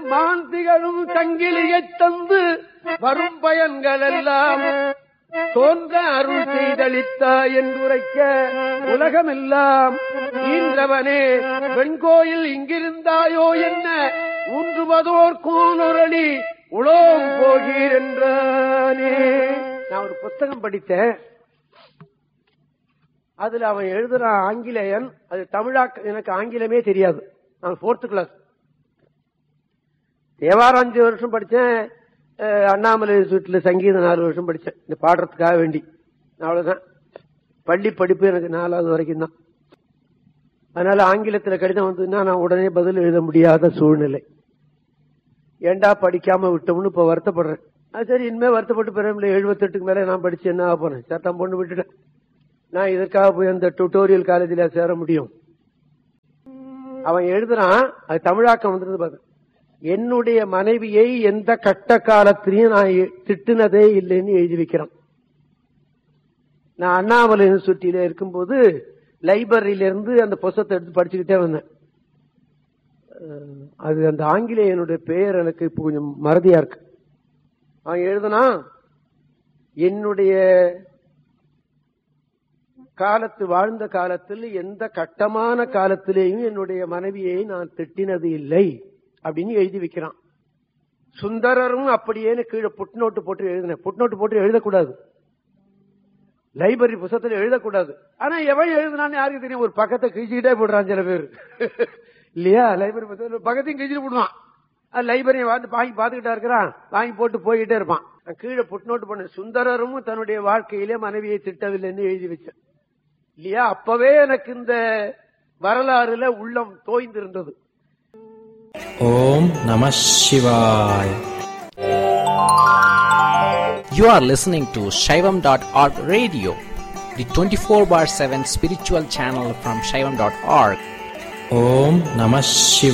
மான் திகழும் சங்கிலியைத் தந்து வரும் பயன்கள் எல்லாம் தோன்ற அருள் செய்தளித்தாய் என்றுரைக்க உலகமெல்லாம் ஈன்றவனே வெண்கோயில் இங்கிருந்தாயோ என்ன ஊன்றுவதோர் கோனொரளி உலோம் போகீர் என்றானே நான் ஒரு புத்தகம் படித்தேன் அதுல அவன் எழுதுறான் ஆங்கிலேயன் அது தமிழாக்க எனக்கு ஆங்கிலமே தெரியாது நான் போர்த்து கிளாஸ் தேவாரம் அஞ்சு வருஷம் படிச்சேன் அஹ், அண்ணாமலை வீட்டுல சங்கீதம் நாலு வருஷம் படிச்சேன் இந்த பாடுறதுக்காக வேண்டி அவ்வளவுதான் பள்ளி படிப்பு எனக்கு நாலாவது வரைக்கும் தான் அதனால ஆங்கிலத்துல கடிதம் வந்ததுன்னா நான் உடனே பதில் எழுத முடியாத சூழ்நிலை ஏண்டா படிக்காம விட்டோம்னு இப்ப வருத்தப்படுறேன் அது சரி இனிமே வருத்தப்பட்டு பிறகு எழுபத்தெட்டுக்கு மேல நான் படிச்சு என்ன ஆக போறேன் சட்டம் பொண்ணு விட்டுட்டேன் நான் இதற்காக போய் அந்த டுட்டோரியல் காலேஜில் சேர முடியும் அவன் எழுதுறான் அது தமிழாக்கம் வந்துருந்து பாரு என்னுடைய மனைவியை எந்த கட்ட காலத்திலையும் நான் எ- திட்டுனதே இல்லைன்னு எழுதி வைக்கிறான் நான் அண்ணாமலை யூனிவர்சிட்டியில இருக்கும்போது லைப்ரரியில இருந்து அந்த புத்தகத்தை எடுத்து படிச்சுக்கிட்டே வந்தேன் அஹ், அது அந்த ஆங்கிலேயனுடைய பெயர் எனக்கு இப்போ கொஞ்சம் மறதியா இருக்கு அவன் எழுதுனா என்னுடைய காலத்து வாழ்ந்த காலத்தில் எந்த கட்டமான காலத்திலேயும் என்னுடைய மனைவியை நான் திட்டினது இல்லை அப்படின்னு எழுதி வைக்கிறான் சுந்தரரும் அப்படியேன்னு கீழே புட்நோட்டு போட்டு எழுதினேன் புட்நோட்டு போட்டு எழுதக்கூடாது லைப்ரரி புத்தகத்தில் எழுதக்கூடாது ஆனா எவன் எழுதுனான்னு யாருக்கு தெரியும் ஒரு பக்கத்தை கிழிச்சுக்கிட்டே போடுறான் சில பேர் இல்லையா லைப்ரரி புத்தகத்தில் ஒரு பக்கத்தையும் கிழிச்சிட்டு போடுவான் லைப்ரரியை வந்து வாங்கி பார்த்துக்கிட்டா இருக்கிறான் வாங்கி போட்டு போய்கிட்டே இருப்பான் நான் கீழே புட்நோட்டு பண்ண சுந்தரரும் தன்னுடைய வாழ்க்கையிலே மனைவியை திட்டவில்லைன்னு எழுதி வச்சேன் இல்லையா அப்பவே எனக்கு இந்த வரலாறுல உள்ளம் தோய்ந்திருந்தது ஓம் நம சிவாய் You are listening to Shaivam.org radio, the 24 bar 7 spiritual channel from Shaivam.org. Om Namah Shivaya.